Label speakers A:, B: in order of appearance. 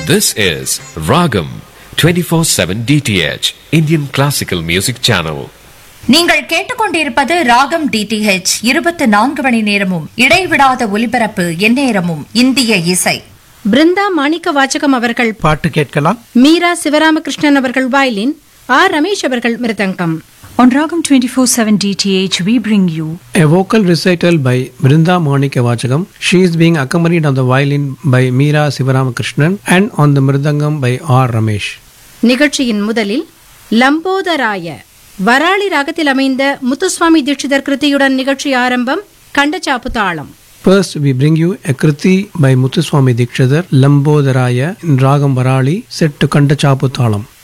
A: This is Ragam 24/7 DTH Indian Classical Music Channel.
B: நீங்கள் கேட்டுக்கொண்டிருப்பது ராகம் டிடிஹெச் இருபத்தி நான்கு மணி நேரமும் இடைவிடாத ஒலிபரப்பு எந்நேரமும் இந்திய இசை
C: பிருந்தா மாணிக்க வாச்சகம் அவர்கள்
D: பாட்டு கேட்கலாம்
C: மீரா சிவராமகிருஷ்ணன் அவர்கள் வயலின் ஆர் ரமேஷ் அவர்கள் மிருதங்கம்
E: On Ragam 24/7 DTH, we bring you
D: A vocal recital by Brinda Monika Vachagam. She is being accompanied on the violin by Meera Sivaramakrishnan and on the mridangam by R. Ramesh.
C: நிகழ்ச்சியின் முதலில் லம்போதராய வராளி ராகத்தில் அமைந்த முத்துசுவாமி தீட்சிதர் கிருதியுடன் நிகழ்ச்சி ஆரம்பம் கண்டச்சாப்பு தாளம்
D: First, we bring you a Kriti by Muthuswami Dikshadhar, Lambodharaya in Ragam Varali, set to Kandachapu Thalam.